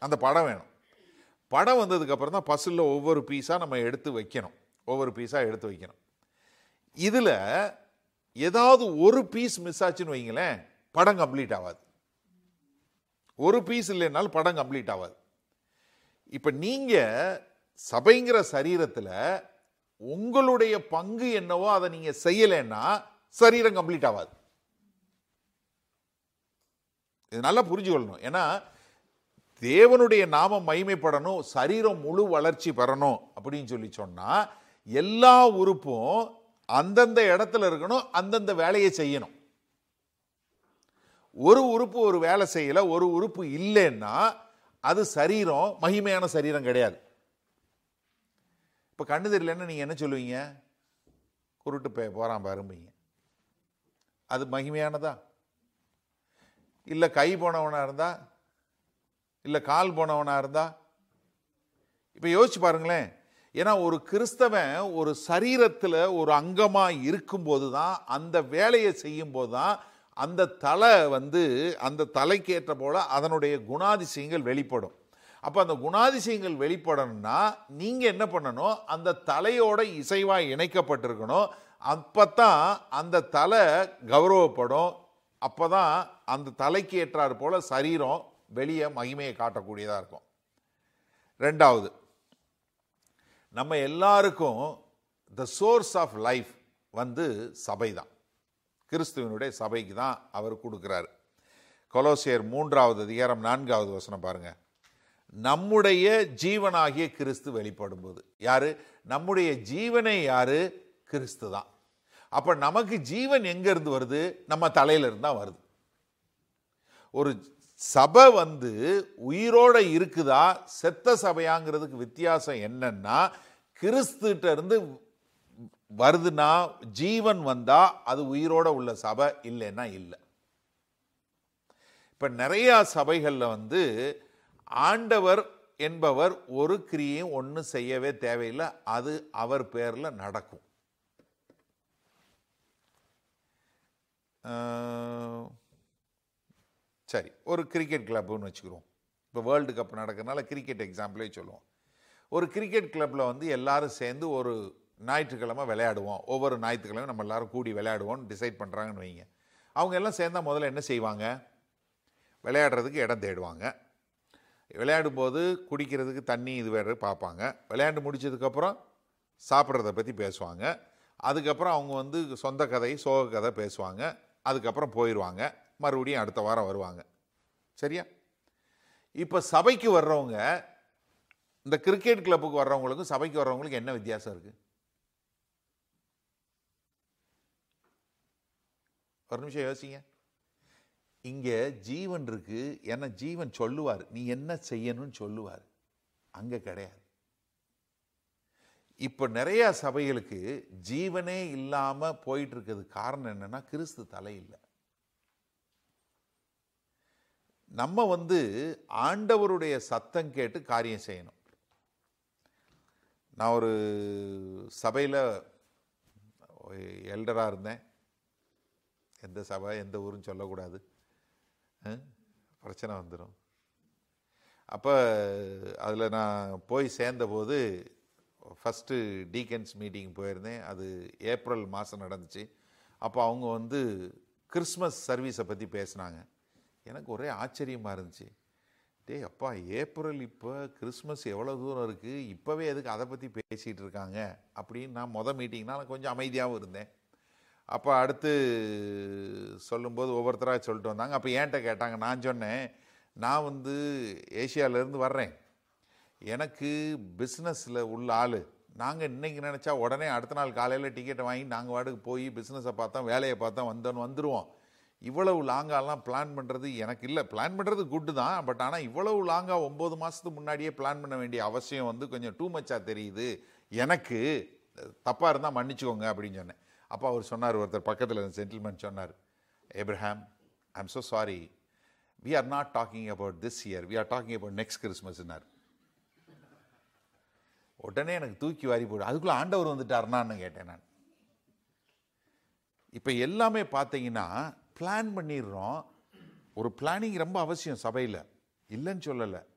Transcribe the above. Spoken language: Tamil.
அந்த படம் வேணும் படம் வந்ததுக்கப்புறம் தான் பசிலில் ஒவ்வொரு பீஸாக நம்ம எடுத்து வைக்கணும் ஒவ்வொரு பீஸாக எடுத்து வைக்கணும் இதில் ஏதாவது ஒரு பீஸ் மிஸ் ஆச்சுன்னு வைங்களேன் படம் கம்ப்ளீட் ஆகாது ஒரு பீஸ் இல்லைனாலும் படம் கம்ப்ளீட் ஆகாது இப்போ நீங்கள் சபைங்கிற சரீரத்தில் உங்களுடைய பங்கு என்னவோ அதை நீங்கள் செய்யலைன்னா சரீரம் கம்ப்ளீட் ஆகாது இது நல்லா புரிஞ்சுக்கொள்ளணும் ஏன்னா தேவனுடைய நாமம் மகிமைப்படணும் சரீரம் முழு வளர்ச்சி பெறணும் அப்படின்னு சொல்லி சொன்னா எல்லா உறுப்பும் அந்தந்த இடத்துல இருக்கணும் அந்தந்த வேலையை செய்யணும் ஒரு உறுப்பு ஒரு வேலை செய்யல ஒரு உறுப்பு இல்லைன்னா அது சரீரம் மகிமையான சரீரம் கிடையாது இப்போ கண்ணு தெரியலன்னா நீங்கள் என்ன சொல்லுவீங்க குருட்டு பே போகிறான் பாரும்பீங்க அது மகிமையானதா இல்லை கை போனவனாக இருந்தா இல்லை கால் போனவனாக இருந்தா இப்போ யோசிச்சு பாருங்களேன் ஏன்னா ஒரு கிறிஸ்தவன் ஒரு சரீரத்தில் ஒரு அங்கமாக இருக்கும்போது தான் அந்த வேலையை செய்யும்போது தான் அந்த தலை வந்து அந்த தலைக்கு ஏற்ற போல அதனுடைய குணாதிசயங்கள் வெளிப்படும் அப்போ அந்த குணாதிசயங்கள் வெளிப்படணும்னா நீங்கள் என்ன பண்ணணும் அந்த தலையோட இசைவாக இணைக்கப்பட்டிருக்கணும் அப்போ தான் அந்த தலை கௌரவப்படும் அப்போ தான் அந்த தலைக்கு ஏற்றாறு போல சரீரம் வெளியே மகிமையை காட்டக்கூடியதாக இருக்கும் ரெண்டாவது நம்ம எல்லாருக்கும் த சோர்ஸ் ஆஃப் லைஃப் வந்து சபை தான் கிறிஸ்துவனுடைய சபைக்கு தான் அவர் கொடுக்குறாரு கொலோசியர் மூன்றாவது அதிகாரம் நான்காவது வசனம் பாருங்க நம்முடைய ஜீவனாகிய கிறிஸ்து வெளிப்படும் போது யாரு நம்முடைய ஜீவனை யாரு கிறிஸ்து தான் அப்ப நமக்கு ஜீவன் எங்க இருந்து வருது நம்ம தலையில இருந்து தான் வருது ஒரு சபை வந்து உயிரோட இருக்குதா செத்த சபையாங்கிறதுக்கு வித்தியாசம் என்னன்னா கிறிஸ்துட்ட இருந்து வருதுன்னா ஜீவன் வந்தா அது உயிரோட உள்ள சபை இல்லைன்னா இல்லை இப்ப நிறைய சபைகள்ல வந்து ஆண்டவர் என்பவர் ஒரு கிரியையும் ஒன்றும் செய்யவே தேவையில்லை அது அவர் பேர்ல நடக்கும் ஆஹ், சரி ஒரு கிரிக்கெட் கிளப்னு வச்சுக்கிறோம் இப்போ வேர்ல்டு கப் நடக்கிறதுனால கிரிக்கெட் எக்ஸாம்பிளே சொல்லுவோம் ஒரு கிரிக்கெட் கிளப்பில் வந்து எல்லாரும் சேர்ந்து ஒரு ஞாயிற்றுக்கிழமை விளையாடுவோம் ஒவ்வொரு ஞாயிற்றுக்கிழமை நம்ம எல்லாரும் கூடி விளையாடுவோம்னு டிசைட் பண்ணுறாங்கன்னு வைங்க அவங்க எல்லாம் சேர்ந்தா முதல்ல என்ன செய்வாங்க விளையாடுறதுக்கு இடம் தேடுவாங்க விளையாடும்போது குடிக்கிறதுக்கு தண்ணி இது வேறு பார்ப்பாங்க விளையாண்டு முடிச்சதுக்கப்புறம் சாப்பிட்றத பற்றி பேசுவாங்க அதுக்கப்புறம் அவங்க வந்து சொந்த கதை சோக கதை பேசுவாங்க அதுக்கப்புறம் போயிடுவாங்க மறுபடியும் அடுத்த வாரம் வருவாங்க சரியா இப்போ சபைக்கு வர்றவங்க இந்த கிரிக்கெட் கிளப்புக்கு வர்றவங்களுக்கும் சபைக்கு வர்றவங்களுக்கும் என்ன வித்தியாசம் இருக்கு ஒரு நிமிஷம் யோசிங்க இங்க ஜீவன் இருக்கு ஏன்னா ஜீவன் சொல்லுவார் நீ என்ன செய்யணும்னு சொல்லுவார் அங்க கிடையாது இப்போ நிறைய சபைகளுக்கு ஜீவனே இல்லாம போயிட்டு இருக்கிறது காரணம் என்னன்னா கிறிஸ்து தலை இல்லை நம்ம வந்து ஆண்டவருடைய சத்தம் கேட்டு காரியம் செய்யணும் நான் ஒரு சபையில் எல்டராக இருந்தேன் எந்த சபை எந்த ஊருன்னு சொல்லக்கூடாது அஹ், பிரச்சனை வந்துடும் அப்போ அதில் நான் போய் சேர்ந்தபோது ஃபஸ்ட்டு டீக்கன்ஸ் மீட்டிங் போயிருந்தேன் அது ஏப்ரல் மாதம் நடந்துச்சு அப்போ அவங்க வந்து கிறிஸ்மஸ் சர்வீஸை பற்றி பேசினாங்க எனக்கு ஒரே ஆச்சரியமாக இருந்துச்சு டேய் அப்பா ஏப்ரல் இப்போ கிறிஸ்மஸ் எவ்வளோ தூரம் இருக்குது இப்போவே எதுக்கு அதை பற்றி பேசிகிட்டு இருக்காங்க அப்படின்னு நான் மொதல் மீட்டிங்னா நான் கொஞ்சம் அமைதியாகவும் இருந்தேன் அப்போ அடுத்து சொல்லும்போது ஒவ்வொருத்தராக சொல்லிட்டு வந்தாங்க அப்போ ஏன்ட்ட கேட்டாங்க நான் சொன்னேன் நான் வந்து ஏசியாவிலேருந்து வர்றேன் எனக்கு பிஸ்னஸில் உள்ள ஆள் நாங்கள் இன்னைக்கு நினச்சா உடனே அடுத்த நாள் காலையில் டிக்கெட்டை வாங்கி நாங்கள் வாட்டுக்கு போய் பிஸ்னஸை பார்த்தோம் வேலையை பார்த்தோம் வந்தோன்னு வந்துடுவோம் இவ்வளவு லாங்காலாம் பிளான் பண்ணுறது எனக்கு இல்லை பிளான் பண்ணுறது குட்டு தான் பட் ஆனால் இவ்வளவு லாங்காக ஒம்பது மாதத்துக்கு முன்னாடியே பிளான் பண்ண வேண்டிய அவசியம் வந்து கொஞ்சம் டூ மச்சாக தெரியுது எனக்கு தப்பாக இருந்தால் மன்னிச்சுக்கோங்க அப்படின்னு சொன்னேன் அப்போ அவர் சொன்னார் ஒருத்தர் பக்கத்தில் சென்டில்மேன் சொன்னார் Abraham I am so sorry we are not talking about this year we are talking about next கிறிஸ்மஸ்னார் உடனே எனக்கு தூக்கி வாரி போடு அதுக்குள்ள ஆண்டவர் வந்துட்டாருனான்னு கேட்டேன் நான் இப்போ எல்லாமே பார்த்தீங்கன்னா பிளான் பண்ணிடுறோம் ஒரு பிளானிங் ரொம்ப அவசியம் சபையில் இல்லைன்னு சொல்லலை